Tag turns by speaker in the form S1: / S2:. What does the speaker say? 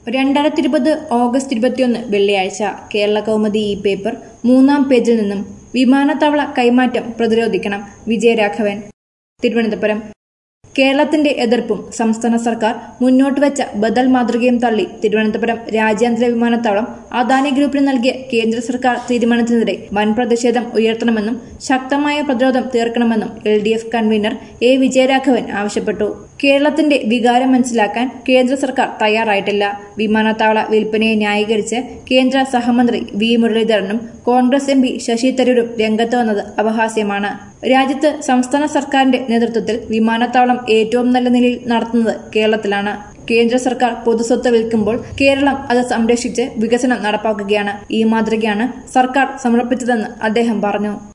S1: രണ്ടായിരത്തി ഇരുപത് ഓഗസ്റ്റ് ഇരുപത്തിയൊന്ന് വെള്ളിയാഴ്ച കേരള കൗമുദി ഈ പേപ്പർ മൂന്നാം പേജിൽ നിന്നും വിമാനത്താവള കൈമാറ്റം പ്രതിരോധിക്കണം വിജയരാഘവൻ തിരുവനന്തപുരം കേരളത്തിന്റെ എതിർപ്പും സംസ്ഥാന സർക്കാർ മുന്നോട്ട് വെച്ച ബദൽ മാതൃകയും തള്ളി തിരുവനന്തപുരം രാജ്യാന്തര വിമാനത്താവളം അദാനി ഗ്രൂപ്പിന് നൽകിയ കേന്ദ്ര സർക്കാർ തീരുമാനത്തിനെതിരെ വൻ പ്രതിഷേധം ഉയർത്തണമെന്നും ശക്തമായ പ്രതിരോധം തീർക്കണമെന്നും L D F convener A Vijayaraghavan ആവശ്യപ്പെട്ടു കേരളത്തിന്റെ വികാരം മനസ്സിലാക്കാൻ കേന്ദ്ര സർക്കാർ തയ്യാറായിട്ടില്ല വിമാനത്താവള വിൽപ്പനയെ ന്യായീകരിച്ച് കേന്ദ്ര സഹമന്ത്രി വി മുരളീധരനും കോൺഗ്രസ് എം പി ശശി തരൂരും രംഗത്ത് വന്നത് അപഹാസ്യമാണ് രാജ്യത്ത് സംസ്ഥാന സർക്കാരിന്റെ നേതൃത്വത്തിൽ വിമാനത്താവളം ഏറ്റവും നല്ല നിലയിൽ നടത്തുന്നത് കേരളത്തിലാണ് കേന്ദ്ര സർക്കാർ പൊതുസ്വത്ത് വിൽക്കുമ്പോൾ കേരളം അത് സംരക്ഷിച്ച് വികസനം നടപ്പാക്കുകയാണ് ഈ മാതൃകയാണ് സർക്കാർ സമർപ്പിച്ചതെന്ന് അദ്ദേഹം പറഞ്ഞു